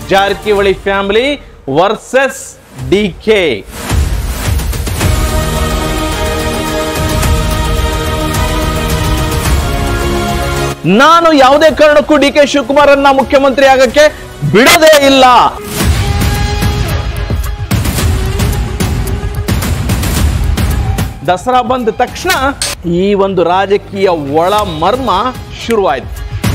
Jarkiholi family versus D K ನಾನು ಯಾವುದೇ ಕಾರಣಕ್ಕೂ ಡಿ ಕೆ ಶಿವಕುಮಾರ್ ಅನ್ನ ಮುಖ್ಯಮಂತ್ರಿ ಆಗಕ್ಕೆ ಬಿಡೋದೇ ಇಲ್ಲ ದಸರಾ ಬಂದ ತಕ್ಷಣ ಈ ಒಂದು ರಾಜಕೀಯ ಒಳ ಮರ್ಮ ಶುರುವಾಯ್ತು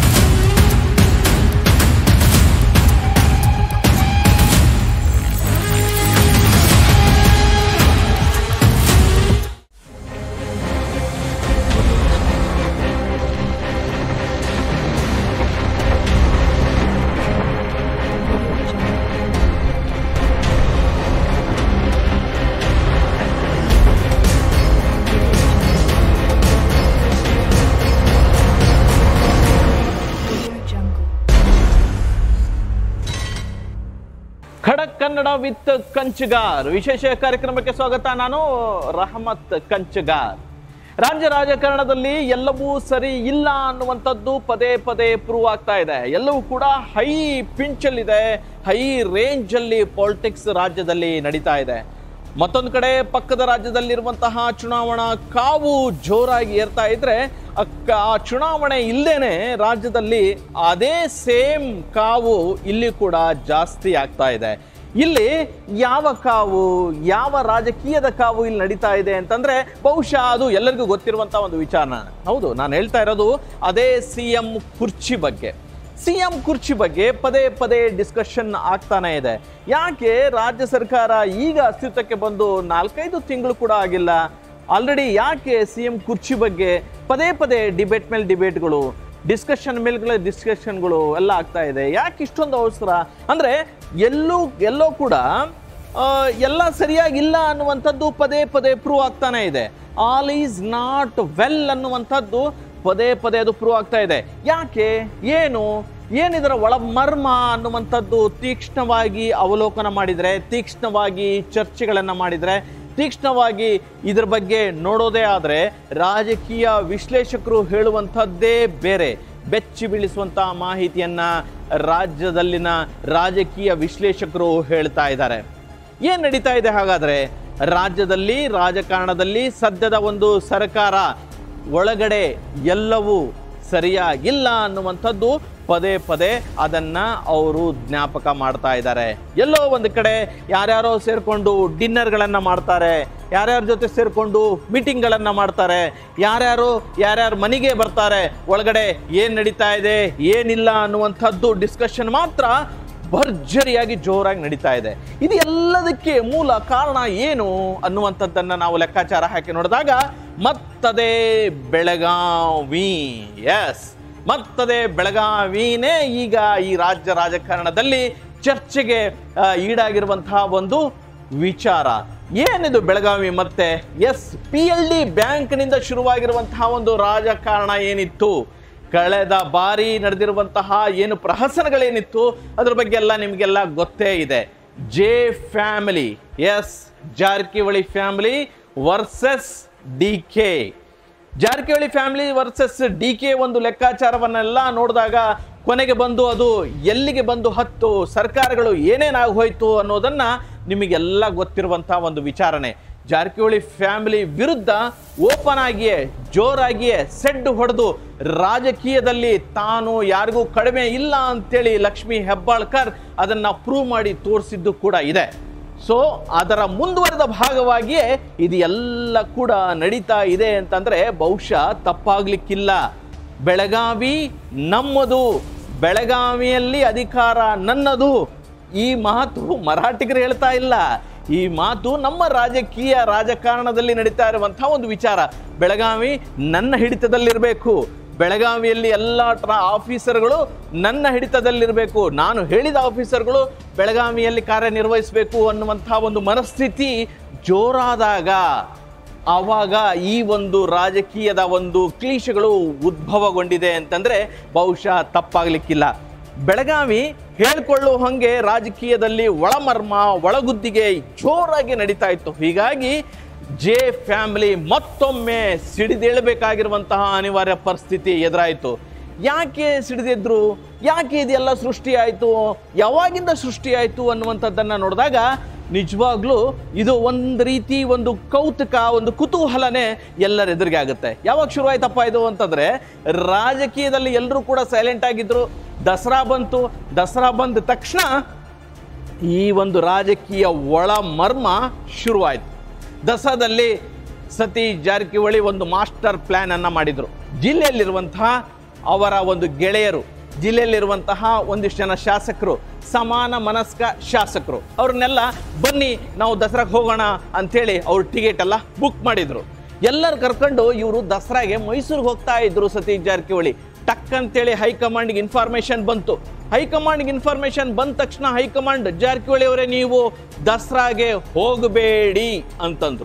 ಖಡಕ್ ಕನ್ನಡ ವಿತ್ ಕಂಚಗಾರ್ ವಿಶೇಷ ಕಾರ್ಯಕ್ರಮಕ್ಕೆ ಸ್ವಾಗತ ನಾನು ರಹಮತ್ ಕಂಚಗಾರ್ ರಾಜ್ಯ ರಾಜಕಾರಣದಲ್ಲಿ ಎಲ್ಲವೂ ಸರಿ ಇಲ್ಲ ಅನ್ನುವಂಥದ್ದು ಪದೇ ಪದೇ ಪ್ರೂವ್ ಆಗ್ತಾ ಇದೆ ಎಲ್ಲವೂ ಕೂಡ ಹೈ ಪಿಂಚಲ್ಲಿದೆ ಹೈ ರೇಂಜ್ ಅಲ್ಲಿ ಪಾಲಿಟಿಕ್ಸ್ ರಾಜ್ಯದಲ್ಲಿ ನಡೀತಾ ಇದೆ ಮತ್ತೊಂದು ಕಡೆ ಪಕ್ಕದ ರಾಜ್ಯದಲ್ಲಿರುವಂತಹ ಚುನಾವಣಾ ಕಾವು ಜೋರಾಗಿ ಏರ್ತಾ ಇದ್ರೆ ಆ ಕ- ಆ ಚುನಾವಣೆ ಇಲ್ದೇನೆ ರಾಜ್ಯದಲ್ಲಿ ಅದೇ ಸೇಮ್ ಕಾವು ಇಲ್ಲಿ ಕೂಡ ಜಾಸ್ತಿ ಆಗ್ತಾ ಇದೆ ಇಲ್ಲಿ ಯಾವ ಕಾವು ಯಾವ ರಾಜಕೀಯದ ಕಾವು ಇಲ್ಲಿ ನಡೀತಾ ಇದೆ ಅಂತಂದ್ರೆ ಬಹುಶಃ ಅದು ಎಲ್ಲರಿಗೂ ಗೊತ್ತಿರುವಂತಹ ಒಂದು ವಿಚಾರ ಹೌದು ನಾನು ಹೇಳ್ತಾ ಇರೋದು ಅದೇ ಸಿ ಎಂ ಕುರ್ಚಿ ಬಗ್ಗೆ ಸಿಎಂ ಕುರ್ಚಿ ಬಗ್ಗೆ ಪದೇ ಪದೇ ಡಿಸ್ಕಷನ್ ಆಗ್ತಾನೆ ಇದೆ ಯಾಕೆ ರಾಜ್ಯ ಸರ್ಕಾರ ಈಗ ಅಸ್ತಿತ್ವಕ್ಕೆ ಬಂದು ನಾಲ್ಕೈದು ತಿಂಗಳು ಕೂಡ ಆಗಿಲ್ಲ ಆಲ್ರೆಡಿ ಯಾಕೆ ಸಿಎಂ ಕುರ್ಚಿ ಬಗ್ಗೆ ಪದೇ ಪದೇ ಡಿಬೇಟ್ ಮೇಲೆ ಡಿಬೇಟ್ಗಳು ಡಿಸ್ಕಷನ್ ಮೇಲ್ಗಳ ಡಿಸ್ಕಷನ್ಗಳು ಎಲ್ಲ ಆಗ್ತಾ ಇದೆ ಯಾಕೆ ಇಷ್ಟೊಂದು ಅವಸರ ಅಂದ್ರೆ ಎಲ್ಲೂ ಎಲ್ಲೋ ಕೂಡ ಆ, ಎಲ್ಲ ಸರಿಯಾಗಿಲ್ಲ ಅನ್ನುವಂಥದ್ದು ಪದೇ ಪದೇ ಪ್ರೂವ್ ಆಗ್ತಾನೆ ಇದೆ ಆಲ್ ಈಸ್ ನಾಟ್ ವೆಲ್ ಅನ್ನುವಂಥದ್ದು ಪದೇ ಪದೇ ಅದು ಪ್ರೂವ್ ಆಗ್ತಾ ಇದೆ ಯಾಕೆ ಏನು ಏನಿದರ ಒಳ ಮರ್ಮ ಅನ್ನುವಂಥದ್ದು ತೀಕ್ಷ್ಣವಾಗಿ ಅವಲೋಕನ ಮಾಡಿದ್ರೆ ತೀಕ್ಷ್ಣವಾಗಿ ಚರ್ಚೆಗಳನ್ನ ಮಾಡಿದ್ರೆ ತೀಕ್ಷ್ಣವಾಗಿ ಇದ್ರ ಬಗ್ಗೆ ನೋಡೋದೇ ಆದ್ರೆ ರಾಜಕೀಯ ವಿಶ್ಲೇಷಕರು ಹೇಳುವಂಥದ್ದೇ ಬೇರೆ ಬೆಚ್ಚಿ ಬೀಳಿಸುವಂತಹ ಮಾಹಿತಿಯನ್ನ ರಾಜ್ಯದಲ್ಲಿನ ರಾಜಕೀಯ ವಿಶ್ಲೇಷಕರು ಹೇಳ್ತಾ ಇದ್ದಾರೆ ಏನ್ ನಡೀತಾ ಇದೆ ಹಾಗಾದ್ರೆ ರಾಜ್ಯದಲ್ಲಿ ರಾಜಕಾರಣದಲ್ಲಿ ಸದ್ಯದ ಒಂದು ಸರ್ಕಾರ ಒಳಗಡೆ ಎಲ್ಲವೂ ಸರಿಯಾಗಿಲ್ಲ ಅನ್ನುವಂಥದ್ದು ಪದೇ ಪದೇ ಅದನ್ನ ಅವರು ಜ್ಞಾಪಕ ಮಾಡ್ತಾ ಇದ್ದಾರೆ ಎಲ್ಲೋ ಒಂದು ಕಡೆ ಯಾರ್ಯಾರೋ ಸೇರ್ಕೊಂಡು ಡಿನ್ನರ್ಗಳನ್ನ ಮಾಡ್ತಾರೆ ಯಾರ್ಯಾರ ಜೊತೆ ಸೇರ್ಕೊಂಡು ಮೀಟಿಂಗ್ಗಳನ್ನ ಮಾಡ್ತಾರೆ ಯಾರ್ಯಾರು ಯಾರ್ಯಾರ ಮನೆಗೆ ಬರ್ತಾರೆ ಒಳಗಡೆ ಏನ್ ನಡೀತಾ ಇದೆ ಏನಿಲ್ಲ ಅನ್ನುವಂಥದ್ದು ಡಿಸ್ಕಷನ್ ಮಾತ್ರ ಭರ್ಜರಿಯಾಗಿ ಜೋರಾಗಿ ನಡೀತಾ ಇದೆ ಇದು ಎಲ್ಲದಕ್ಕೆ ಮೂಲ ಕಾರಣ ಏನು ಅನ್ನುವಂಥದ್ದನ್ನ ನಾವು ಲೆಕ್ಕಾಚಾರ ಹಾಕಿ ನೋಡಿದಾಗ ಮತ್ತದೇ ಬೆಳಗಾವಿ ಎಸ್ ಮತ್ತದೇ ಬೆಳಗಾವಿನೇ ಈಗ ಈ ರಾಜ್ಯ ರಾಜಕಾರಣದಲ್ಲಿ ಚರ್ಚೆಗೆ ಆ, ಈಡಾಗಿರುವಂತಹ ಒಂದು ವಿಚಾರ ಏನಿದು ಬೆಳಗಾವಿ ಮತ್ತೆ ಎಸ್ ಪಿ ಎಲ್ ಡಿ ಬ್ಯಾಂಕ್ನಿಂದ ಶುರುವಾಗಿರುವಂತಹ ಒಂದು ರಾಜಕಾರಣ ಏನಿತ್ತು ಕಳೆದ ಬಾರಿ ನಡೆದಿರುವಂತಹ ಏನು ಪ್ರಹಸನಗಳೇನಿತ್ತು ಅದ್ರ ಬಗ್ಗೆ ಎಲ್ಲ ನಿಮಗೆಲ್ಲ ಗೊತ್ತೇ ಇದೆ J family S Jarkiholi family versus D K Jarkiholi family versus D K ಒಂದು ಲೆಕ್ಕಾಚಾರವನ್ನೆಲ್ಲ ನೋಡಿದಾಗ ಕೊನೆಗೆ ಬಂದು ಅದು ಎಲ್ಲಿಗೆ ಬಂದು ಹತ್ತು ಸರ್ಕಾರಗಳು ಏನೇನಾಗಿ ಹೋಯ್ತು ಅನ್ನೋದನ್ನ ನಿಮಗೆಲ್ಲ ಗೊತ್ತಿರುವಂತಹ ಒಂದು ವಿಚಾರಣೆ ಜಾರಕಿಹೊಳಿ ಫ್ಯಾಮಿಲಿ ವಿರುದ್ಧ ಓಪನ್ ಆಗಿಯೇ ಜೋರಾಗಿಯೇ ಸೆಡ್ ಹೊಡೆದು ರಾಜಕೀಯದಲ್ಲಿ ತಾನು ಯಾರಿಗೂ ಕಡಿಮೆ ಇಲ್ಲ ಅಂತೇಳಿ ಲಕ್ಷ್ಮಿ ಹೆಬ್ಬಾಳ್ಕರ್ ಅದನ್ನ ಪ್ರೂವ್ ಮಾಡಿ ತೋರಿಸಿದ್ದು ಕೂಡ ಇದೆ ಸೊ ಅದರ ಮುಂದುವರೆದ ಭಾಗವಾಗಿಯೇ ಇದು ಎಲ್ಲ ಕೂಡ ನಡೀತಾ ಇದೆ ಅಂತಂದ್ರೆ ಬಹುಶಃ ತಪ್ಪಾಗ್ಲಿಕ್ಕಿಲ್ಲ ಬೆಳಗಾವಿ ನಮ್ಮದು ಬೆಳಗಾವಿಯಲ್ಲಿ ಅಧಿಕಾರ ನನ್ನದು ಈ ಮಾತು ಮರಾಠಿಗರು ಹೇಳ್ತಾ ಇಲ್ಲ ಈ ಮಾತು ನಮ್ಮ ರಾಜಕೀಯ ರಾಜಕಾರಣದಲ್ಲಿ ನಡೀತಾ ಇರುವಂತಹ ಒಂದು ವಿಚಾರ ಬೆಳಗಾವಿ ನನ್ನ ಹಿಡಿತದಲ್ಲಿರಬೇಕು ಬೆಳಗಾವಿಯಲ್ಲಿ ಎಲ್ಲ ಟ್ರಾ ಆಫೀಸರ್ಗಳು ನನ್ನ ಹಿಡಿತದಲ್ಲಿರಬೇಕು ನಾನು ಹೇಳಿದ ಆಫೀಸರ್ಗಳು ಬೆಳಗಾವಿಯಲ್ಲಿ ಕಾರ್ಯನಿರ್ವಹಿಸಬೇಕು ಅನ್ನುವಂತಹ ಒಂದು ಮನಸ್ಥಿತಿ ಜೋರಾದಾಗ ಆವಾಗ ಈ ಒಂದು ರಾಜಕೀಯದ ಒಂದು ಕ್ಲೀಶಗಳು ಉದ್ಭವಗೊಂಡಿದೆ ಅಂತಂದ್ರೆ ಬಹುಶಃ ತಪ್ಪಾಗ್ಲಿಕ್ಕಿಲ್ಲ ಬೆಳಗಾವಿ ಹೇಳ್ಕೊಳ್ಳೋ ಹಂಗೆ ರಾಜಕೀಯದಲ್ಲಿ ಒಳಮರ್ಮ ಒಳಗುದ್ದಿಗೆ ಜೋರಾಗಿ ನಡೀತಾ ಇತ್ತು ಹೀಗಾಗಿ ಜೆ ಫ್ಯಾಮಿಲಿ ಮತ್ತೊಮ್ಮೆ ಸಿಡಿದೇಳಬೇಕಾಗಿರುವಂತಹ ಅನಿವಾರ್ಯ ಪರಿಸ್ಥಿತಿ ಎದುರಾಯಿತು ಯಾಕೆ ಸಿಡಿದಿದ್ರು ಯಾಕೆ ಇದೆಲ್ಲ ಸೃಷ್ಟಿ ಆಯಿತು ಯಾವಾಗಿಂದ ಸೃಷ್ಟಿ ಆಯಿತು ಅನ್ನುವಂಥದ್ದನ್ನು ನೋಡಿದಾಗ ನಿಜವಾಗ್ಲೂ ಇದು ಒಂದು ರೀತಿ ಒಂದು ಕೌತುಕ ಒಂದು ಕುತೂಹಲನೇ ಎಲ್ಲರ ಎದುರಿಗೆ ಆಗುತ್ತೆ ಯಾವಾಗ ಶುರುವಾಯ್ತಪ್ಪ ಇದು ಅಂತಂದ್ರೆ ರಾಜಕೀಯದಲ್ಲಿ ಎಲ್ಲರೂ ಕೂಡ ಸೈಲೆಂಟ್ ಆಗಿದ್ರು ದಸರಾ ಬಂತು ದಸರಾ ಬಂದ ತಕ್ಷಣ ಈ ಒಂದು ರಾಜಕೀಯ ಒಳ ಮರ್ಮ ಶುರುವಾಯಿತು ದಸರಾದಲ್ಲಿ ಸತೀಶ್ ಜಾರಕಿಹೊಳಿ ಒಂದು ಮಾಸ್ಟರ್ ಪ್ಲ್ಯಾನ್ ಅನ್ನ ಮಾಡಿದ್ರು ಜಿಲ್ಲೆಯಲ್ಲಿರುವಂತಹ ಅವರ ಒಂದು ಗೆಳೆಯರು ಜಿಲ್ಲೆಯಲ್ಲಿರುವಂತಹ ಒಂದಿಷ್ಟು ಜನ ಶಾಸಕರು ಸಮಾನ ಮನಸ್ಕ ಶಾಸಕರು ಅವ್ರನ್ನೆಲ್ಲ ಬನ್ನಿ ನಾವು ದಸರಾಗೆ ಹೋಗೋಣ ಅಂಥೇಳಿ ಅವ್ರು ಟಿಕೆಟ್ ಎಲ್ಲ ಬುಕ್ ಮಾಡಿದ್ರು ಎಲ್ಲರೂ ಕರ್ಕೊಂಡು ಇವರು ದಸರಾಗೆ ಮೈಸೂರಿಗೆ ಹೋಗ್ತಾ ಇದ್ರು ಸತೀಶ್ ಜಾರಕಿಹೊಳಿ ಟಕ್ ಅಂತೇಳಿ ಹೈಕಮಾಂಡ್ಗೆ ಇನ್ಫಾರ್ಮೇಶನ್ ಬಂತು ಹೈಕಮಾಂಡ್ಗೆ ಇನ್ಫಾರ್ಮೇಶನ್ ಬಂದ ತಕ್ಷಣ ಹೈಕಮಾಂಡ್ ಜಾರಕಿಹೊಳಿ ಅವರೇ ನೀವು ದಸರಾಗೆ ಹೋಗಬೇಡಿ ಅಂತಂದ್ರು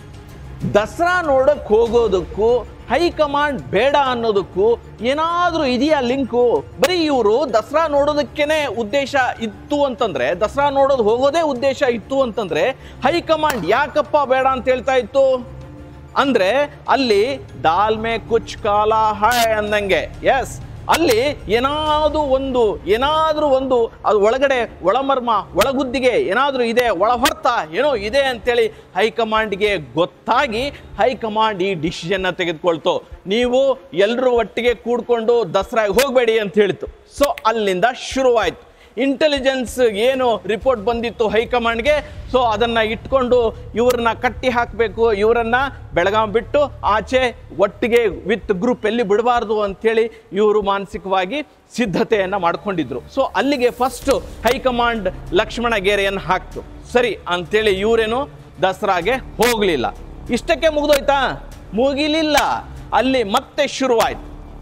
ದಸರಾ ನೋಡಕ್ ಹೋಗೋದಕ್ಕೂ ಹೈಕಮಾಂಡ್ ಬೇಡ ಅನ್ನೋದಕ್ಕೂ ಏನಾದ್ರೂ ಇದೆಯಾ ಲಿಂಕು ಬರೀ ಇವರು ದಸರಾ ನೋಡೋದಕ್ಕೇನೆ ಉದ್ದೇಶ ಇತ್ತು ಅಂತಂದ್ರೆ ದಸರಾ ನೋಡೋದು ಹೋಗೋದೇ ಉದ್ದೇಶ ಇತ್ತು ಅಂತಂದ್ರೆ ಹೈಕಮಾಂಡ್ ಯಾಕಪ್ಪ ಬೇಡ ಅಂತ ಹೇಳ್ತಾ ಇತ್ತು ಅಂದ್ರೆ ಅಲ್ಲಿ ದಾಲ್ಮೆ ಕುಚ್ ಕಾಲ ಹಾಯ್ ಅಂದಂಗೆ ಎಸ್ ಅಲ್ಲಿ ಏನಾದ್ರು ಒಂದು ಏನಾದ್ರೂ ಒಂದು ಅದು ಒಳಗಡೆ ಒಳಮರ್ಮ ಒಳಗುದ್ದಿಗೆ ಏನಾದ್ರೂ ಇದೆ ಒಳಹೊರ್ತ ಏನೋ ಇದೆ ಅಂತೇಳಿ ಹೈಕಮಾಂಡ್ಗೆ ಗೊತ್ತಾಗಿ ಹೈಕಮಾಂಡ್ ಈ ಡಿಸಿಷನ್ನ ತೆಗೆದುಕೊಳ್ತು ನೀವು ಎಲ್ಲರೂ ಒಟ್ಟಿಗೆ ಕೂಡ್ಕೊಂಡು ದಸರಾಗೆ ಹೋಗಬೇಡಿ ಅಂತ ಹೇಳಿತು ಸೊ ಅಲ್ಲಿಂದ ಶುರುವಾಯ್ತು ಇಂಟೆಲಿಜೆನ್ಸ್ ಏನು ರಿಪೋರ್ಟ್ ಬಂದಿತ್ತು ಹೈಕಮಾಂಡ್ಗೆ ಸೊ ಅದನ್ನ ಇಟ್ಕೊಂಡು ಇವ್ರನ್ನ ಕಟ್ಟಿ ಹಾಕಬೇಕು ಇವರನ್ನ ಬೆಳಗಾಂ ಬಿಟ್ಟು ಆಚೆ ಒಟ್ಟಿಗೆ ವಿತ್ ಗ್ರೂಪ್ ಎಲ್ಲಿ ಬಿಡಬಾರ್ದು ಅಂತೇಳಿ ಇವರು ಮಾನಸಿಕವಾಗಿ ಸಿದ್ಧತೆಯನ್ನ ಮಾಡ್ಕೊಂಡಿದ್ರು ಸೊ ಅಲ್ಲಿಗೆ ಫಸ್ಟ್ ಹೈಕಮಾಂಡ್ ಲಕ್ಷ್ಮಣ ಗೆರೆಯನ್ನು ಹಾಕ್ತು ಸರಿ ಅಂತೇಳಿ ಇವರೇನು ದಸರಾಗೆ ಹೋಗ್ಲಿಲ್ಲ ಇಷ್ಟಕ್ಕೆ ಮುಗಿದೋಯ್ತಾ ಮುಗಿಲಿಲ್ಲ ಅಲ್ಲಿ ಮತ್ತೆ ಶುರುವಾಯ್ತು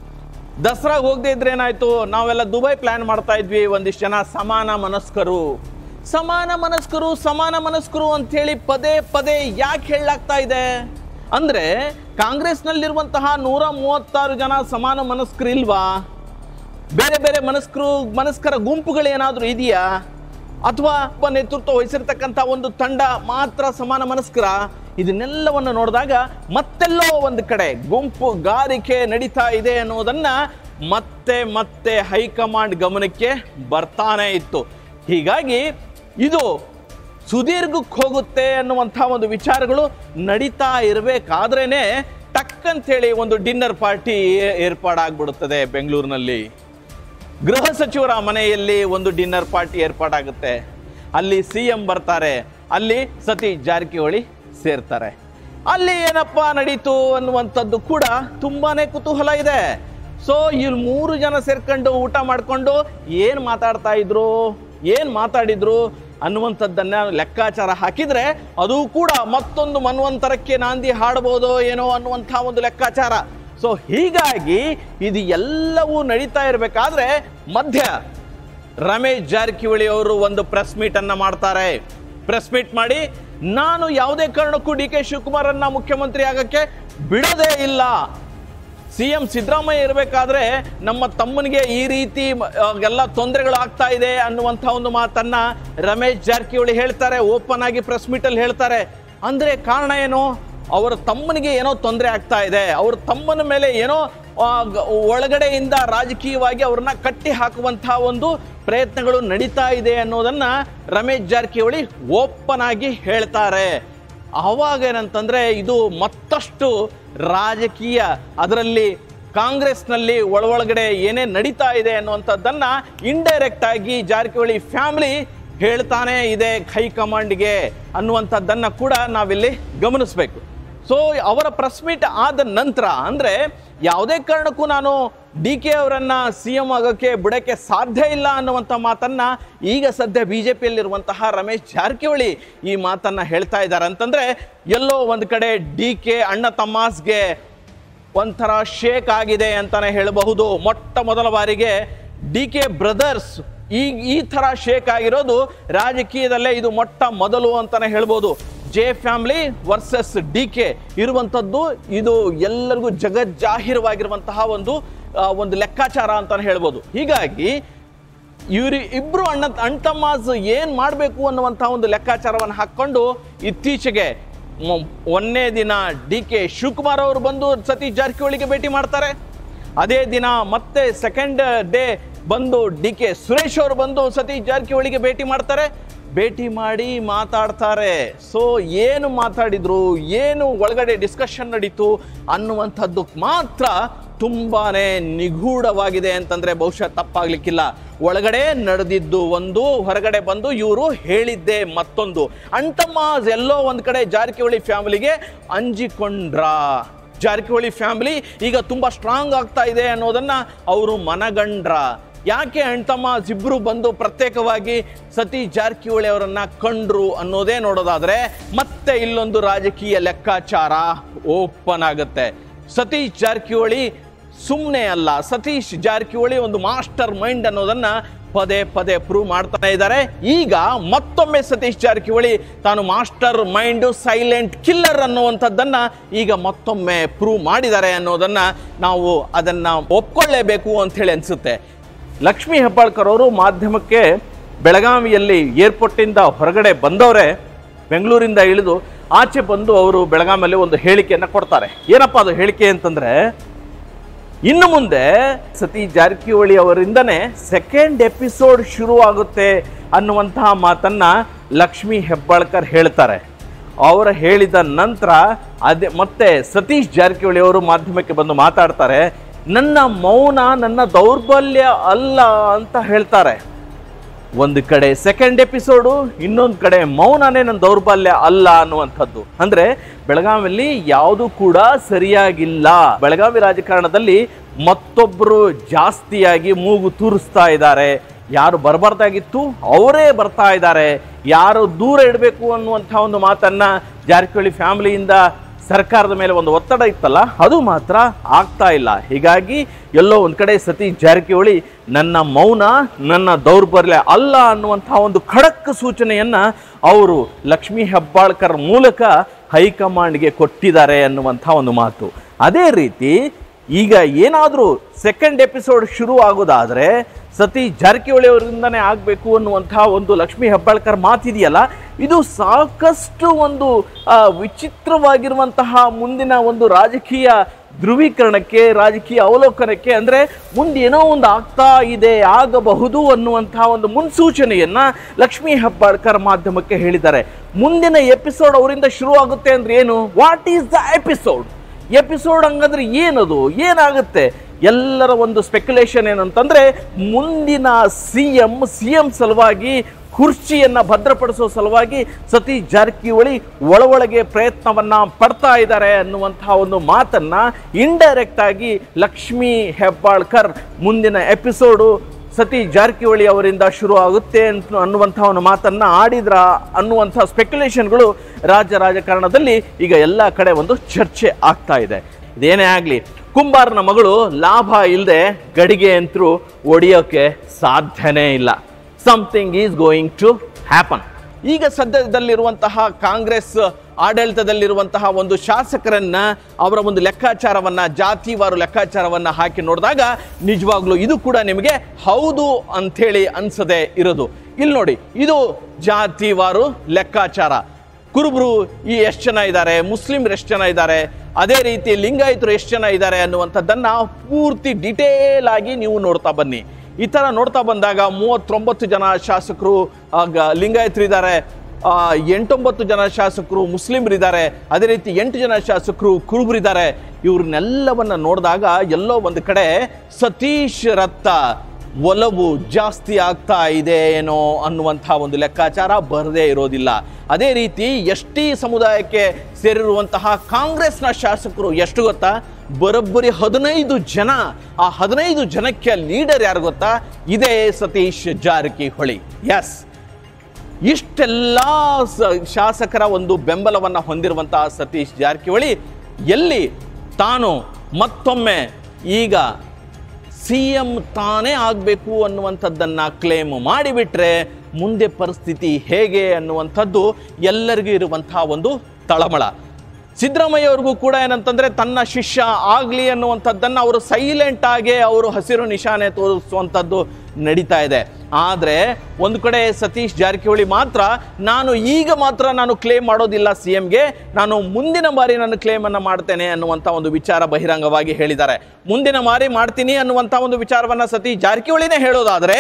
ದಸರಾಗೆ ಹೋಗದೆ ಇದ್ರೆ ಏನಾಯ್ತು ನಾವೆಲ್ಲ ದುಬೈ ಪ್ಲಾನ್ ಮಾಡ್ತಾ ಇದ್ವಿ ಒಂದಿಷ್ಟು ಜನ ಸಮಾನ ಮನಸ್ಕರು ಸಮಾನ ಮನಸ್ಕರು ಸಮಾನ ಮನಸ್ಕರು ಅಂತೇಳಿ ಪದೇ ಪದೇ ಯಾಕೆ ಹೇಳಲಾಗ್ತಾ ಇದೆ ಅಂದ್ರೆ ಕಾಂಗ್ರೆಸ್ನಲ್ಲಿರುವಂತಹ ನೂರ ಮೂವತ್ತಾರು ಜನ ಸಮಾನ ಮನಸ್ಕರು ಇಲ್ವಾ ಬೇರೆ ಬೇರೆ ಮನಸ್ಕರು ಮನಸ್ಕರ ಗುಂಪುಗಳು ಏನಾದರೂ ಇದೆಯಾ ಅಥವಾ ಒಬ್ಬ ನೇತೃತ್ವ ವಹಿಸಿರ್ತಕ್ಕಂಥ ಒಂದು ತಂಡ ಮಾತ್ರ ಸಮಾನ ಮನಸ್ಕರ ಇದನ್ನೆಲ್ಲವನ್ನು ನೋಡಿದಾಗ ಮತ್ತೆಲ್ಲೋ ಒಂದು ಕಡೆ ಗುಂಪು ಗಾರಿಕೆ ನಡೀತಾ ಇದೆ ಅನ್ನೋದನ್ನ ಮತ್ತೆ ಮತ್ತೆ ಹೈಕಮಾಂಡ್ ಗಮನಕ್ಕೆ ಬರ್ತಾನೆ ಇತ್ತು ಹೀಗಾಗಿ ಇದು ಸುದೀರ್ಘಕ್ಕೆ ಹೋಗುತ್ತೆ ಅನ್ನುವಂಥ ಒಂದು ವಿಚಾರಗಳು ನಡೀತಾ ಇರಬೇಕಾದ್ರೇನೆ ಟಕ್ ಅಂತೇಳಿ ಒಂದು ಡಿನ್ನರ್ ಪಾರ್ಟಿ ಏರ್ಪಾಡಾಗ್ಬಿಡುತ್ತದೆ ಬೆಂಗಳೂರಿನಲ್ಲಿ ಗೃಹ ಸಚಿವರ ಮನೆಯಲ್ಲಿ ಒಂದು ಡಿನ್ನರ್ ಪಾರ್ಟಿ ಏರ್ಪಾಡಾಗುತ್ತೆ ಅಲ್ಲಿ ಸಿ ಎಂ ಬರ್ತಾರೆ ಅಲ್ಲಿ ಸತೀಶ್ ಜಾರಕಿಹೊಳಿ ಸೇರ್ತಾರೆ ಅಲ್ಲಿ ಏನಪ್ಪ ನಡೀತು ಅನ್ನುವಂಥದ್ದು ಕೂಡ ತುಂಬಾನೇ ಕುತೂಹಲ ಇದೆ ಸೊ ಇಲ್ಲಿ ಮೂರು ಜನ ಸೇರ್ಕೊಂಡು ಊಟ ಮಾಡ್ಕೊಂಡು ಏನ್ ಮಾತಾಡ್ತಾ ಇದ್ರು ಏನ್ ಮಾತಾಡಿದ್ರು ಅನ್ನುವಂಥದ್ದನ್ನ ಲೆಕ್ಕಾಚಾರ ಹಾಕಿದ್ರೆ ಅದು ಕೂಡ ಮತ್ತೊಂದು ಮನ್ವಂತರಕ್ಕೆ ನಾಂದಿ ಹಾಡಬಹುದೋ ಏನೋ ಅನ್ನುವಂಥ ಒಂದು ಲೆಕ್ಕಾಚಾರ ಸೊ ಹೀಗಾಗಿ ಇದು ಎಲ್ಲವೂ ನಡೀತಾ ಇರಬೇಕಾದ್ರೆ ಮಧ್ಯ ರಮೇಶ್ ಜಾರಕಿಹೊಳಿ ಅವರು ಒಂದು ಪ್ರೆಸ್ ಮೀಟ್ ಅನ್ನ ಮಾಡ್ತಾರೆ ಪ್ರೆಸ್ ಮೀಟ್ ಮಾಡಿ ನಾನು ಯಾವುದೇ ಕಾರಣಕ್ಕೂ ಡಿ ಕೆ ಶಿವಕುಮಾರನ್ನ ಮುಖ್ಯಮಂತ್ರಿ ಆಗಕ್ಕೆ ಬಿಡೋದೇ ಇಲ್ಲ ಸಿ ಎಂ ಸಿದ್ದರಾಮಯ್ಯ ಇರಬೇಕಾದ್ರೆ ನಮ್ಮ ತಮ್ಮನಿಗೆ ಈ ರೀತಿ ಮ- ಆ, ಎಲ್ಲ ತೊಂದರೆಗಳು ಆಗ್ತಾ ಇದೆ ಅನ್ನುವಂಥ ಒಂದು ಮಾತನ್ನ ರಮೇಶ್ ಜಾರಕಿಹೊಳಿ ಹೇಳ್ತಾರೆ ಓಪನ್ ಆಗಿ ಪ್ರೆಸ್ ಮೀಟಲ್ಲಿ ಹೇಳ್ತಾರೆ ಅಂದ್ರೆ ಕಾರಣ ಏನು ಅವರ ತಮ್ಮನಿಗೆ ಏನೋ ತೊಂದರೆ ಆಗ್ತಾ ಇದೆ ಅವ್ರ ತಮ್ಮನ ಮೇಲೆ ಏನೋ ಆ, ಗ- ಒಳಗಡೆಯಿಂದ ರಾಜಕೀಯವಾಗಿ ಅವ್ರನ್ನ ಕಟ್ಟಿ ಹಾಕುವಂತಹ ಒಂದು ಪ್ರಯತ್ನಗಳು ನಡೀತಾ ಇದೆ ಅನ್ನೋದನ್ನ ರಮೇಶ್ ಜಾರಕಿಹೊಳಿ ಓಪನ್ ಆಗಿ ಹೇಳ್ತಾರೆ ಆವಾಗ ಏನಂತಂದ್ರೆ ಇದು ಮತ್ತಷ್ಟು ರಾಜಕೀಯ ಅದರಲ್ಲಿ ಕಾಂಗ್ರೆಸ್ನಲ್ಲಿ ಒಳೊಳಗಡೆ ಏನೇ ನಡೀತಾ ಇದೆ ಅನ್ನುವಂಥದ್ದನ್ನ ಇಂಡೈರೆಕ್ಟ್ ಆಗಿ ಜಾರಕಿಹೊಳಿ ಫ್ಯಾಮಿಲಿ ಹೇಳ್ತಾನೆ ಇದೆ ಹೈಕಮಾಂಡ್ಗೆ ಅನ್ನುವಂಥದ್ದನ್ನ ಕೂಡ ನಾವಿಲ್ಲಿ ಗಮನಿಸಬೇಕು ಸೊ ಅವರ ಪ್ರೆಸ್ ಮೀಟ್ ಆದ ನಂತರ ಅಂದ್ರೆ ಯಾವುದೇ ಕಾರಣಕ್ಕೂ ನಾನು ಡಿ ಕೆ ಅವರನ್ನ ಸಿ ಎಂ ಆಗೋಕ್ಕೆ ಬಿಡಕ್ಕೆ ಸಾಧ್ಯ ಇಲ್ಲ ಅನ್ನುವಂಥ ಮಾತನ್ನ ಈಗ ಸದ್ಯ ಬಿಜೆಪಿಯಲ್ಲಿರುವಂತಹ ರಮೇಶ್ ಜಾರಕಿಹೊಳಿ ಈ ಮಾತನ್ನ ಹೇಳ್ತಾ ಇದ್ದಾರೆ ಅಂತಂದ್ರೆ ಎಲ್ಲೋ ಒಂದು ಕಡೆ ಡಿ ಕೆ ಅಣ್ಣ ತಮ್ಮಾಸ್ಗೆ ಒಂಥರ ಶೇಕ್ ಆಗಿದೆ ಅಂತಾನೆ ಹೇಳಬಹುದು ಮೊಟ್ಟ ಮೊದಲ ಬಾರಿಗೆ ಡಿ ಕೆ ಬ್ರದರ್ಸ್ ಈ ಈ ತರ ಶೇಕ್ ಆಗಿರೋದು ರಾಜಕೀಯದಲ್ಲೇ ಇದು ಮೊಟ್ಟ ಮೊದಲು ಅಂತಾನೆ ಹೇಳ್ಬೋದು J family versus D K ಇರುವಂಥದ್ದು ಇದು ಎಲ್ಲರಿಗೂ ಜಗಜ್ಜಾಹಿರವಾಗಿರುವಂತಹ ಒಂದು ಆ, ಒಂದು ಲೆಕ್ಕಾಚಾರ ಅಂತಾನೆ ಹೇಳ್ಬೋದು ಹೀಗಾಗಿ ಇವ್ರಿ ಇಬ್ರು ಅಣ್ಣ ಅಣ್ತಮ್ಮಾಸ್ ಏನ್ ಮಾಡಬೇಕು ಅನ್ನುವಂಥ ಒಂದು ಲೆಕ್ಕಾಚಾರವನ್ನು ಹಾಕೊಂಡು ಇತ್ತೀಚೆಗೆ ಮೊ- ಒಂದನೇ ದಿನ ಡಿ ಕೆ ಶಿವಕುಮಾರ್ ಅವರು ಬಂದು ಸತೀಶ್ ಜಾರಕಿಹೊಳಿಗೆ ಭೇಟಿ ಮಾಡ್ತಾರೆ ಅದೇ ದಿನ ಮತ್ತೆ ಸೆಕೆಂಡ್ ಡೇ ಬಂದು ಡಿ ಕೆ ಸುರೇಶ್ ಅವರು ಬಂದು ಸತೀಶ್ ಜಾರಕಿಹೊಳಿಗೆ ಭೇಟಿ ಮಾಡ್ತಾರೆ ಭೇಟಿ ಮಾಡಿ ಮಾತಾಡ್ತಾರೆ ಸೊ ಏನು ಮಾತಾಡಿದ್ರು ಏನು ಒಳಗಡೆ ಡಿಸ್ಕಷನ್ ನಡೀತು ಅನ್ನುವಂಥದ್ದು ಮಾತ್ರ ತುಂಬಾನೇ ನಿಗೂಢವಾಗಿದೆ ಅಂತಂದ್ರೆ ಬಹುಶಃ ತಪ್ಪಾಗ್ಲಿಕ್ಕಿಲ್ಲ ಒಳಗಡೆ ನಡೆದಿದ್ದು ಒಂದು ಹೊರಗಡೆ ಬಂದು ಇವರು ಹೇಳಿದ್ದೆ ಮತ್ತೊಂದು ಅಂಟಮಾಸ್ ಎಲ್ಲೋ ಒಂದ್ ಕಡೆ ಜಾರಕಿಹೊಳಿ ಫ್ಯಾಮಿಲಿಗೆ ಅಂಜಿಕೊಂಡ್ರ ಜಾರಕಿಹೊಳಿ ಫ್ಯಾಮಿಲಿ ಈಗ ತುಂಬಾ ಸ್ಟ್ರಾಂಗ್ ಆಗ್ತಾ ಇದೆ ಅನ್ನೋದನ್ನ ಅವರು ಮನಗಂಡ್ರ ಯಾಕೆ ಅಣ್ತಮ್ಮ ಇಬ್ರು ಬಂದು ಪ್ರತ್ಯೇಕವಾಗಿ ಸತೀಶ್ ಜಾರಕಿಹೊಳಿ ಅವರನ್ನ ಕಂಡ್ರು ಅನ್ನೋದೇ ನೋಡೋದಾದ್ರೆ ಮತ್ತೆ ಇಲ್ಲೊಂದು ರಾಜಕೀಯ ಲೆಕ್ಕಾಚಾರ ಓಪನ್ ಆಗುತ್ತೆ ಸತೀಶ್ ಜಾರಕಿಹೊಳಿ ಸುಮ್ಮನೆ ಅಲ್ಲ ಸತೀಶ್ ಜಾರಕಿಹೊಳಿ ಒಂದು ಮಾಸ್ಟರ್ ಮೈಂಡ್ ಅನ್ನೋದನ್ನ ಪದೇ ಪದೇ ಪ್ರೂವ್ ಮಾಡ್ತಾನೆ ಇದ್ದಾರೆ ಈಗ ಮತ್ತೊಮ್ಮೆ ಸತೀಶ್ ಜಾರಕಿಹೊಳಿ ತಾನು ಮಾಸ್ಟರ್ ಮೈಂಡ್ ಸೈಲೆಂಟ್ ಕಿಲ್ಲರ್ ಅನ್ನುವಂಥದ್ದನ್ನ ಈಗ ಮತ್ತೊಮ್ಮೆ ಪ್ರೂವ್ ಮಾಡಿದ್ದಾರೆ ಅನ್ನೋದನ್ನ ನಾವು ಅದನ್ನ ಒಪ್ಕೊಳ್ಳೇಬೇಕು ಅಂತ ಹೇಳಿ ಅನ್ಸುತ್ತೆ ಲಕ್ಷ್ಮೀ ಹೆಬ್ಬಾಳ್ಕರ್ ಅವರು ಮಾಧ್ಯಮಕ್ಕೆ ಬೆಳಗಾವಿಯಲ್ಲಿ ಏರ್ಪೋರ್ಟಿಂದ ಹೊರಗಡೆ ಬಂದವರೇ ಬೆಂಗಳೂರಿಂದ ಇಳಿದು ಆಚೆ ಬಂದು ಅವರು ಬೆಳಗಾವಿಯಲ್ಲಿ ಒಂದು ಹೇಳಿಕೆಯನ್ನು ಕೊಡ್ತಾರೆ ಏನಪ್ಪ ಅದು ಹೇಳಿಕೆ ಅಂತಂದ್ರೆ ಇನ್ನು ಮುಂದೆ ಸತೀಶ್ ಜಾರಕಿಹೊಳಿ ಅವರಿಂದನೇ ಸೆಕೆಂಡ್ ಎಪಿಸೋಡ್ ಶುರು ಆಗುತ್ತೆ ಅನ್ನುವಂತಹ ಮಾತನ್ನ ಲಕ್ಷ್ಮೀ ಹೆಬ್ಬಾಳ್ಕರ್ ಹೇಳ್ತಾರೆ ಅವರ ಹೇಳಿದ ನಂತರ ಅದೇ ಮತ್ತೆ ಸತೀಶ್ ಜಾರಕಿಹೊಳಿ ಅವರು ಮಾಧ್ಯಮಕ್ಕೆ ಬಂದು ಮಾತಾಡ್ತಾರೆ ನನ್ನ ಮೌನ ನನ್ನ ದೌರ್ಬಲ್ಯ ಅಲ್ಲ ಅಂತ ಹೇಳ್ತಾರೆ ಒಂದು ಕಡೆ ಸೆಕೆಂಡ್ ಎಪಿಸೋಡು ಇನ್ನೊಂದು ಕಡೆ ಮೌನನೇ ನನ್ನ ದೌರ್ಬಲ್ಯ ಅಲ್ಲ ಅನ್ನುವಂಥದ್ದು ಅಂದ್ರೆ ಬೆಳಗಾವಿಯಲ್ಲಿ ಯಾವುದು ಕೂಡ ಸರಿಯಾಗಿಲ್ಲ ಬೆಳಗಾವಿ ರಾಜಕಾರಣದಲ್ಲಿ ಮತ್ತೊಬ್ಬರು ಜಾಸ್ತಿಯಾಗಿ ಮೂಗು ತೂರಿಸ್ತಾ ಇದ್ದಾರೆ ಯಾರು ಬರಬಾರ್ದಾಗಿತ್ತು ಅವರೇ ಬರ್ತಾ ಇದ್ದಾರೆ ಯಾರು ದೂರ ಇಡಬೇಕು ಅನ್ನುವಂಥ ಒಂದು ಮಾತನ್ನ ಜಾರಕಿಹೊಳಿ ಫ್ಯಾಮಿಲಿಯಿಂದ ಸರ್ಕಾರದ ಮೇಲೆ ಒಂದು ಒತ್ತಡ ಇತ್ತಲ್ಲ ಅದು ಮಾತ್ರ ಆಗ್ತಾ ಇಲ್ಲ ಹೀಗಾಗಿ ಎಲ್ಲೋ ಒಂದ್ ಕಡೆ ಸತೀಶ್ ಜಾರಕಿಹೊಳಿ ನನ್ನ ಮೌನ ನನ್ನ ದೌರ್ಬಲ್ಯ ಅಲ್ಲ ಅನ್ನುವಂತಹ ಒಂದು ಖಡಕ್ ಸೂಚನೆಯನ್ನ ಅವರು ಲಕ್ಷ್ಮೀ ಹೆಬ್ಬಾಳ್ಕರ್ ಮೂಲಕ ಹೈಕಮಾಂಡ್ಗೆ ಕೊಟ್ಟಿದ್ದಾರೆ ಅನ್ನುವಂಥ ಒಂದು ಮಾತು ಅದೇ ರೀತಿ ಈಗ ಏನಾದರೂ ಸೆಕೆಂಡ್ ಎಪಿಸೋಡ್ ಶುರು ಆಗೋದಾದ್ರೆ ಸತೀಶ್ ಜಾರಕಿಹೊಳಿ ಅವರಿಂದನೇ ಆಗಬೇಕು ಅನ್ನುವಂತಹ ಒಂದು ಲಕ್ಷ್ಮೀ ಹೆಬ್ಬಾಳ್ಕರ್ ಮಾತಿದೆಯಲ್ಲ ಇದು ಸಾಕಷ್ಟು ಒಂದು ಆ, ವಿಚಿತ್ರವಾಗಿರುವಂತಹ ಮುಂದಿನ ಒಂದು ರಾಜಕೀಯ ಧ್ರುವೀಕರಣಕ್ಕೆ ರಾಜಕೀಯ ಅವಲೋಕನಕ್ಕೆ ಅಂದ್ರೆ ಮುಂದೆ ಏನೋ ಒಂದು ಆಗ್ತಾ ಇದೆ ಆಗಬಹುದು ಅನ್ನುವಂತಹ ಒಂದು ಮುನ್ಸೂಚನೆಯನ್ನ ಲಕ್ಷ್ಮೀ ಹೆಬ್ಬಾಳ್ಕರ್ ಮಾಧ್ಯಮಕ್ಕೆ ಹೇಳಿದ್ದಾರೆ ಮುಂದಿನ ಎಪಿಸೋಡ್ ಅವರಿಂದ ಶುರು ಆಗುತ್ತೆ ಅಂದ್ರೆ ಏನು what is the episode episode ಹಂಗಂದ್ರೆ ಏನದು ಏನಾಗುತ್ತೆ ಎಲ್ಲರ ಒಂದು ಸ್ಪೆಕ್ಯುಲೇಷನ್ ಏನಂತಂದ್ರೆ ಮುಂದಿನ ಸಿ ಎಂ ಸಿ ಎಂ ಸಲುವಾಗಿ ಕುರ್ಚಿಯನ್ನ ಭದ್ರಪಡಿಸೋ ಸಲುವಾಗಿ ಸತೀಶ್ ಜಾರಕಿಹೊಳಿ ಒಳ ಒಳಗೆ ಪ್ರಯತ್ನವನ್ನ ಪಡ್ತಾ ಇದ್ದಾರೆ ಅನ್ನುವಂತಹ ಒಂದು ಮಾತನ್ನ ಇಂಡೈರೆಕ್ಟ್ ಆಗಿ ಲಕ್ಷ್ಮೀ ಹೆಬ್ಬಾಳ್ಕರ್ ಮುಂದಿನ ಎಪಿಸೋಡು ಸತೀಶ್ ಜಾರಕಿಹೊಳಿ ಅವರಿಂದ ಶುರು ಆಗುತ್ತೆ ಅಂತ ಅನ್ನುವಂಥ ಒಂದು ಮಾತನ್ನ ಆಡಿದ್ರ ಅನ್ನುವಂಥ ಸ್ಪೆಕ್ಯುಲೇಷನ್ಗಳು ರಾಜ್ಯ ರಾಜಕಾರಣದಲ್ಲಿ ಈಗ ಎಲ್ಲ ಕಡೆ ಒಂದು ಚರ್ಚೆ ಆಗ್ತಾ ಇದೆ ಇದೇನೇ ಆಗಲಿ ಕುಂಬಾರನ ಮಗಳು ಲಾಭ ಇಲ್ಲದೆ ಗಡಿಗೆ ಅಂತರೂ ಒಡೆಯೋಕೆ ಸಾಧ್ಯನೇ ಇಲ್ಲ something is going to happen ಈಗ ಸದ್ಯದಲ್ಲಿರುವಂತಹ ಕಾಂಗ್ರೆಸ್ ಆಡಳಿತದಲ್ಲಿರುವಂತಹ ಒಂದು ಶಾಸಕರನ್ನ ಅವರ ಒಂದು ಲೆಕ್ಕಾಚಾರವನ್ನ ಜಾತಿವಾರು ಲೆಕ್ಕಾಚಾರವನ್ನ ಹಾಕಿ ನೋಡಿದಾಗ ನಿಜವಾಗ್ಲೂ ಇದು ಕೂಡ ನಿಮಗೆ ಹೌದು ಅಂಥೇಳಿ ಅನ್ಸದೆ ಇರೋದು ಇಲ್ಲಿ ನೋಡಿ ಇದು ಜಾತಿವಾರು ಲೆಕ್ಕಾಚಾರ ಕುರುಬರು ಈ ಎಷ್ಟು ಜನ ಇದ್ದಾರೆ ಮುಸ್ಲಿಮ್ರು ಎಷ್ಟು ಜನ ಇದ್ದಾರೆ ಅದೇ ರೀತಿ ಲಿಂಗಾಯತರು ಎಷ್ಟು ಜನ ಇದ್ದಾರೆ ಅನ್ನುವಂಥದ್ದನ್ನ ಪೂರ್ತಿ ಡಿಟೇಲ್ ಆಗಿ ನೀವು ನೋಡ್ತಾ ಬನ್ನಿ ಈ ಥರ ನೋಡ್ತಾ ಬಂದಾಗ ಮೂವತ್ತೊಂಬತ್ತು ಜನ ಶಾಸಕರು ಆಗ ಲಿಂಗಾಯತರು ಇದ್ದಾರೆ ಆ, ಎಂಟೊಂಬತ್ತು ಜನ ಶಾಸಕರು ಮುಸ್ಲಿಮ್ರಿದ್ದಾರೆ ಅದೇ ರೀತಿ ಎಂಟು ಜನ ಶಾಸಕರು ಕುರುಬರಿದ್ದಾರೆ ಇವ್ರನ್ನೆಲ್ಲವನ್ನ ನೋಡಿದಾಗ ಎಲ್ಲೋ ಒಂದು ಕಡೆ ಸತೀಶ್ ರತ್ತ ಒಲವು ಜಾಸ್ತಿ ಆಗ್ತಾ ಇದೆ ಏನೋ ಅನ್ನುವಂಥ ಒಂದು ಲೆಕ್ಕಾಚಾರ ಬರದೇ ಇರೋದಿಲ್ಲ ಅದೇ ರೀತಿ ಎಸ್ ಟಿ ಸಮುದಾಯಕ್ಕೆ ಸೇರಿರುವಂತಹ ಕಾಂಗ್ರೆಸ್ನ ಶಾಸಕರು ಎಷ್ಟು ಗೊತ್ತಾ ಬರೋಬ್ಬರಿ ಹದಿನೈದು ಜನ ಆ ಹದಿನೈದು ಜನಕ್ಕೆ ಲೀಡರ್ ಯಾರು ಗೊತ್ತಾ ಇದೇ ಸತೀಶ್ ಜಾರಕಿಹೊಳಿ ಎಸ್ ಇಷ್ಟೆಲ್ಲ ಸ- ಶಾಸಕರ ಒಂದು ಬೆಂಬಲವನ್ನ ಹೊಂದಿರುವಂತಹ ಸತೀಶ್ ಜಾರಕಿಹೊಳಿ ಎಲ್ಲಿ ತಾನು ಮತ್ತೊಮ್ಮೆ ಈಗ ಸಿ ಎಂ ತಾನೇ ಆಗಬೇಕು ಅನ್ನುವಂಥದ್ದನ್ನ ಕ್ಲೇಮ್ ಮಾಡಿಬಿಟ್ರೆ ಮುಂದೆ ಪರಿಸ್ಥಿತಿ ಹೇಗೆ ಅನ್ನುವಂಥದ್ದು ಎಲ್ಲರಿಗೂ ಇರುವಂತಹ ಒಂದು ತಳಮಳ ಸಿದ್ದರಾಮಯ್ಯ ಅವ್ರಿಗೂ ಕೂಡ ಏನಂತಂದ್ರೆ ತನ್ನ ಶಿಷ್ಯ ಆಗ್ಲಿ ಅನ್ನುವಂಥದ್ದನ್ನು ಅವರು ಸೈಲೆಂಟ್ ಆಗಿ ಅವರು ಹಸಿರು ನಿಶಾನೆ ತೋರಿಸುವಂಥದ್ದು ನಡೀತಾ ಇದೆ ಆದರೆ ಒಂದು ಕಡೆ ಸತೀಶ್ ಜಾರಕಿಹೊಳಿ ಮಾತ್ರ ನಾನು ಈಗ ಮಾತ್ರ ನಾನು ಕ್ಲೇಮ್ ಮಾಡೋದಿಲ್ಲ ಸಿ ಎಂಗೆ ನಾನು ಮುಂದಿನ ಬಾರಿ ನಾನು ಕ್ಲೇಮನ್ನು ಮಾಡ್ತೇನೆ ಅನ್ನುವಂಥ ಒಂದು ವಿಚಾರ ಬಹಿರಂಗವಾಗಿ ಹೇಳಿದ್ದಾರೆ ಮುಂದಿನ ಬಾರಿ ಮಾಡ್ತೀನಿ ಅನ್ನುವಂಥ ಒಂದು ವಿಚಾರವನ್ನು ಸತೀಶ್ ಜಾರಕಿಹೊಳಿನೇ ಹೇಳೋದಾದರೆ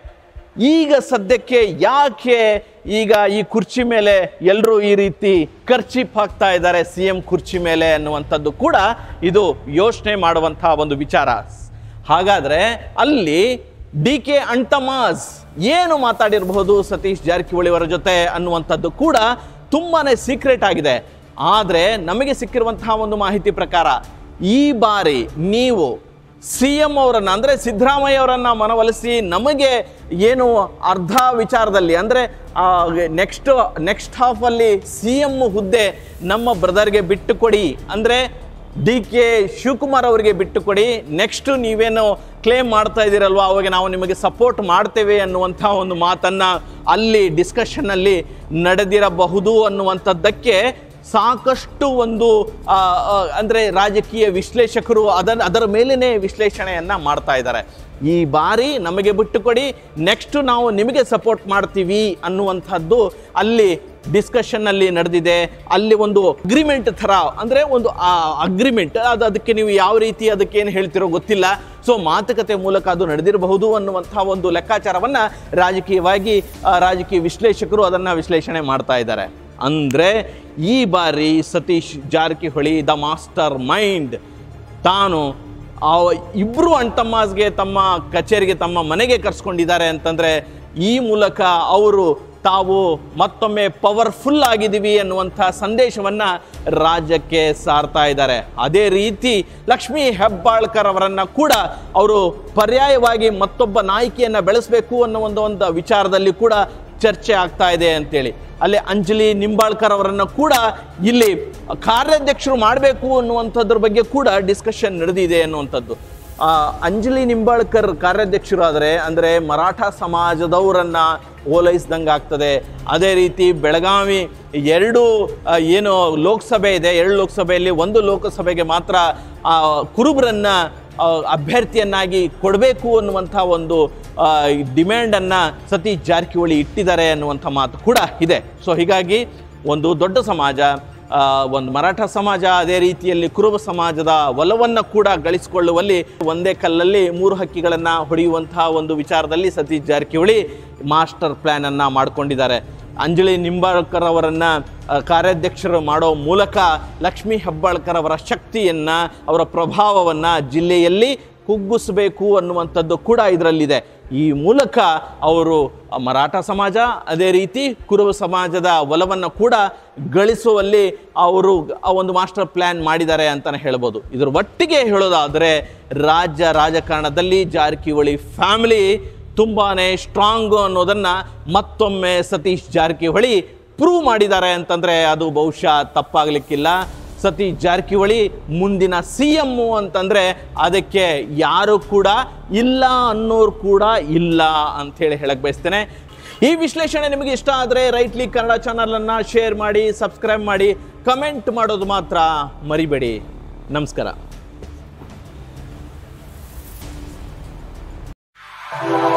ಈಗ ಸದ್ಯಕ್ಕೆ ಯಾಕೆ ಈಗ ಈ ಕುರ್ಚಿ ಮೇಲೆ ಎಲ್ಲರೂ ಈ ರೀತಿ ಖರ್ಚಿಪ್ ಹಾಕ್ತಾ ಇದ್ದಾರೆ ಸಿ ಎಂ ಕುರ್ಚಿ ಮೇಲೆ ಅನ್ನುವಂಥದ್ದು ಕೂಡ ಇದು ಯೋಚನೆ ಮಾಡುವಂತಹ ಒಂದು ವಿಚಾರ ಹಾಗಾದ್ರೆ ಅಲ್ಲಿ ಡಿ ಕೆ ಅಂಟಮಾಸ್ ಏನು ಮಾತಾಡಿರಬಹುದು ಸತೀಶ್ ಜಾರಕಿಹೊಳಿ ಅವರ ಜೊತೆ ಅನ್ನುವಂಥದ್ದು ಕೂಡ ತುಂಬಾನೇ ಸೀಕ್ರೆಟ್ ಆಗಿದೆ ಆದರೆ ನಮಗೆ ಸಿಕ್ಕಿರುವಂತಹ ಒಂದು ಮಾಹಿತಿ ಪ್ರಕಾರ ಈ ಬಾರಿ ನೀವು ಸಿ ಎಂ ಅವರನ್ನ ಅಂದ್ರೆ ಸಿದ್ದರಾಮಯ್ಯ ಅವರನ್ನ ಮನವೊಲಿಸಿ ನಮಗೆ ಏನು ಅರ್ಧ ವಿಚಾರದಲ್ಲಿ ಅಂದ್ರೆ ನೆಕ್ಸ್ಟ್ ನೆಕ್ಸ್ಟ್ ಹಾಫ್ ಅಲ್ಲಿ ಸಿ ಎಂ ಹುದ್ದೆ ನಮ್ಮ ಬ್ರದರ್ಗೆ ಬಿಟ್ಟು ಕೊಡಿ ಅಂದ್ರೆ ಡಿ ಕೆ ಶಿವಕುಮಾರ್ ಅವರಿಗೆ ಬಿಟ್ಟು ಕೊಡಿ ನೆಕ್ಸ್ಟ್ ನೀವೇನು ಕ್ಲೇಮ್ ಮಾಡ್ತಾ ಇದ್ದೀರಲ್ವಾ ಅವಾಗ ನಾವು ನಿಮಗೆ ಸಪೋರ್ಟ್ ಮಾಡ್ತೇವೆ ಅನ್ನುವಂಥ ಒಂದು ಮಾತನ್ನ ಅಲ್ಲಿ ಡಿಸ್ಕಷನ್ ಅಲ್ಲಿ ನಡೆದಿರಬಹುದು ಅನ್ನುವಂಥದ್ದಕ್ಕೆ ಸಾಕಷ್ಟು ಒಂದು ಆ, ಆ, ಅಂದ್ರೆ ರಾಜಕೀಯ ವಿಶ್ಲೇಷಕರು ಅದನ್ನ ಅದರ ಮೇಲೇನೆ ವಿಶ್ಲೇಷಣೆಯನ್ನ ಮಾಡ್ತಾ ಇದ್ದಾರೆ ಈ ಬಾರಿ ನಮಗೆ ಬಿಟ್ಟು ಕೊಡಿ ನೆಕ್ಸ್ಟ್ ನಾವು ನಿಮಗೆ ಸಪೋರ್ಟ್ ಮಾಡ್ತೀವಿ ಅನ್ನುವಂಥದ್ದು ಅಲ್ಲಿ ಡಿಸ್ಕಷನ್ ಅಲ್ಲಿ ನಡೆದಿದೆ ಅಲ್ಲಿ ಒಂದು ಅಗ್ರಿಮೆಂಟ್ ಥರ ಅಂದ್ರೆ ಒಂದು ಅಗ್ರಿಮೆಂಟ್ ಅದು ಅದಕ್ಕೆ ನೀವು ಯಾವ ರೀತಿ ಅದಕ್ಕೆ ಏನು ಹೇಳ್ತಿರೋ ಗೊತ್ತಿಲ್ಲ ಸೊ ಮಾತುಕತೆ ಮೂಲಕ ಅದು ನಡೆದಿರಬಹುದು ಅನ್ನುವಂತಹ ಒಂದು ಲೆಕ್ಕಾಚಾರವನ್ನ ರಾಜಕೀಯವಾಗಿ ಆ, ರಾಜಕೀಯ ವಿಶ್ಲೇಷಕರು ಅದನ್ನ ವಿಶ್ಲೇಷಣೆ ಮಾಡ್ತಾ ಇದ್ದಾರೆ ಅಂದ್ರೆ ಈ ಬಾರಿ Satish Jarkiholi the mastermind ತಾನು ಆ ಇಬ್ರು ಅಣ್ತಮ್ಮಾಸ್ಗೆ ತಮ್ಮ ಕಚೇರಿಗೆ ತಮ್ಮ ಮನೆಗೆ ಕರ್ಸ್ಕೊಂಡಿದ್ದಾರೆ ಅಂತಂದ್ರೆ ಈ ಮೂಲಕ ಅವರು ತಾವು ಮತ್ತೊಮ್ಮೆ ಪವರ್ಫುಲ್ ಆಗಿದ್ದೀವಿ ಅನ್ನುವಂಥ ಸಂದೇಶವನ್ನ ರಾಜ್ಯಕ್ಕೆ ಸಾರ್ತಾ ಇದ್ದಾರೆ ಅದೇ ರೀತಿ ಲಕ್ಷ್ಮೀ ಹೆಬ್ಬಾಳ್ಕರ್ ಅವರನ್ನ ಕೂಡ ಅವರು ಪರ್ಯಾಯವಾಗಿ ಮತ್ತೊಬ್ಬ ನಾಯಕಿಯನ್ನ ಬೆಳೆಸಬೇಕು ಅನ್ನೋ ಒಂದು ಒಂದು ವಿಚಾರದಲ್ಲಿ ಕೂಡ ಚರ್ಚೆ ಆಗ್ತಾ ಇದೆ ಅಂತೇಳಿ ಅಲ್ಲಿ ಅಂಜಲಿ ನಿಂಬಾಳ್ಕರ್ ಅವರನ್ನ ಕೂಡ ಇಲ್ಲಿ ಕಾರ್ಯಾಧ್ಯಕ್ಷರು ಮಾಡಬೇಕು ಅನ್ನುವಂಥದ್ರ ಬಗ್ಗೆ ಕೂಡ ಡಿಸ್ಕಷನ್ ನಡೆದಿದೆ ಅನ್ನುವಂಥದ್ದು ಆ, ಅಂಜಲಿ ನಿಂಬಾಳ್ಕರ್ ಕಾರ್ಯಾಧ್ಯಕ್ಷರಾದರೆ ಅಂದರೆ ಮರಾಠ ಸಮಾಜದವರನ್ನ ಓಲೈಸ್ದಂಗೆ ಆಗ್ತದೆ ಅದೇ ರೀತಿ ಬೆಳಗಾವಿ ಎರಡು ಆ, ಏನು ಲೋಕಸಭೆ ಇದೆ ಎರಡು ಲೋಕಸಭೆಯಲ್ಲಿ ಒಂದು ಲೋಕಸಭೆಗೆ ಮಾತ್ರ ಆ, ಕುರುಬರನ್ನ ಆ, ಅಭ್ಯರ್ಥಿಯನ್ನಾಗಿ ಕೊಡಬೇಕು ಅನ್ನುವಂಥ ಒಂದು ಡಿಮ್ಯಾಂಡನ್ನು ಸತೀಶ್ ಜಾರಕಿಹೊಳಿ ಇಟ್ಟಿದ್ದಾರೆ ಅನ್ನುವಂಥ ಮಾತು ಕೂಡ ಇದೆ ಸೊ ಹೀಗಾಗಿ ಒಂದು ದೊಡ್ಡ ಸಮಾಜ ಆ, ಒಂದು ಮರಾಠ ಸಮಾಜ ಅದೇ ರೀತಿಯಲ್ಲಿ ಕುರುಬ ಸಮಾಜದ ಒಲವನ್ನು ಕೂಡ ಗಳಿಸಿಕೊಳ್ಳುವಲ್ಲಿ ಒಂದೇ ಕಲ್ಲಲ್ಲಿ ಮೂರು ಹಕ್ಕಿಗಳನ್ನು ಹೊಡೆಯುವಂತಹ ಒಂದು ವಿಚಾರದಲ್ಲಿ ಸತೀಶ್ ಜಾರಕಿಹೊಳಿ ಮಾಸ್ಟರ್ ಪ್ಲ್ಯಾನ್ ಅನ್ನ ಮಾಡ್ಕೊಂಡಿದ್ದಾರೆ ಅಂಜಲಿ ನಿಂಬಾಳ್ಕರ್ ಅವರನ್ನ ಆ, ಕಾರ್ಯಾಧ್ಯಕ್ಷರು ಮಾಡೋ ಮೂಲಕ ಲಕ್ಷ್ಮೀ ಹೆಬ್ಬಾಳ್ಕರ್ ಅವರ ಶಕ್ತಿಯನ್ನ ಅವರ ಪ್ರಭಾವವನ್ನ ಜಿಲ್ಲೆಯಲ್ಲಿ ಕುಗ್ಗಿಸಬೇಕು ಅನ್ನುವಂಥದ್ದು ಕೂಡ ಇದರಲ್ಲಿದೆ ಈ ಮೂಲಕ ಅವರು ಮರಾಠ ಸಮಾಜ ಅದೇ ರೀತಿ ಕುರುಬ ಸಮಾಜದ ಒಲವನ್ನು ಕೂಡ ಗಳಿಸುವಲ್ಲಿ ಅವರು ಆ ಒಂದು ಮಾಸ್ಟರ್ ಪ್ಲ್ಯಾನ್ ಮಾಡಿದ್ದಾರೆ ಅಂತಲೇ ಹೇಳ್ಬೋದು ಇದರ ಒಟ್ಟಿಗೆ ಹೇಳೋದಾದರೆ ರಾಜ್ಯ ರಾಜಕಾರಣದಲ್ಲಿ ಜಾರಕಿಹೊಳಿ ಫ್ಯಾಮಿಲಿ ತುಂಬಾನೇ ಸ್ಟ್ರಾಂಗ್ ಅನ್ನೋದನ್ನ ಮತ್ತೊಮ್ಮೆ ಸತೀಶ್ ಜಾರಕಿಹೊಳಿ ಪ್ರೂವ್ ಮಾಡಿದ್ದಾರೆ ಅಂತಂದ್ರೆ ಅದು ಬಹುಶಃ ತಪ್ಪಾಗ್ಲಿಕ್ಕಿಲ್ಲ ಸತೀಶ್ ಜಾರಕಿಹೊಳಿ ಮುಂದಿನ ಸಿ ಎಂ ಅಂತಂದ್ರೆ ಅದಕ್ಕೆ ಯಾರು ಕೂಡ ಇಲ್ಲ ಅನ್ನೋರು ಕೂಡ ಇಲ್ಲ ಅಂತ ಹೇಳಿ ಹೇಳಕ್ ಬಯಸ್ತೇನೆ ಈ ವಿಶ್ಲೇಷಣೆ ನಿಮಗೆ ಇಷ್ಟ ಆದರೆ ರೈಟ್ಲಿ ಕನ್ನಡ ಚಾನಲನ್ನು ಶೇರ್ ಮಾಡಿ ಸಬ್ಸ್ಕ್ರೈಬ್ ಮಾಡಿ ಕಮೆಂಟ್ ಮಾಡೋದು ಮಾತ್ರ ಮರಿಬೇಡಿ ನಮಸ್ಕಾರ